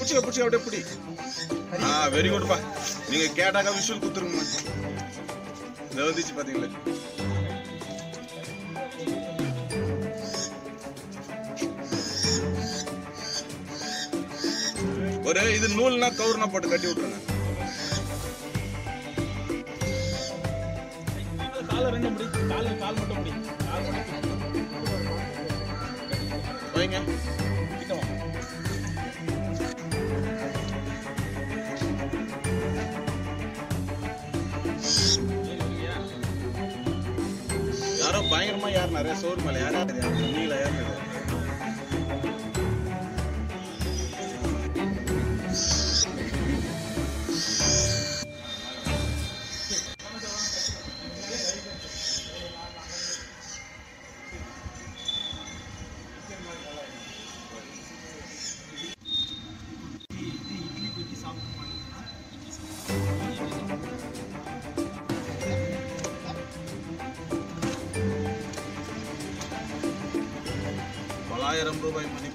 பிடிச்சிக்க பிடிச்சிக்க அப்படியே பிடி ஆ வெரி குட்ப்பா நீங்க கேட்டாக்கா விஷுவல் குத்துருங்க இதை வந்துச்சு பாத்தீங்களா ஒரு இது நூல்னா கவுர்னா போட்டு கட்டி விட்டுருங்க காலை ரெண்டு முடி கால் கால் மட்டும் முடி கால் மட்டும் வைங்க கிட்ட வா. யாரோ பயங்கரமா யார் நிறைய சோறு மேல யாரா தெரியாது நீல யார் தெரியாது தொள்ளாயிரம் ரூபாய் மதிப்பு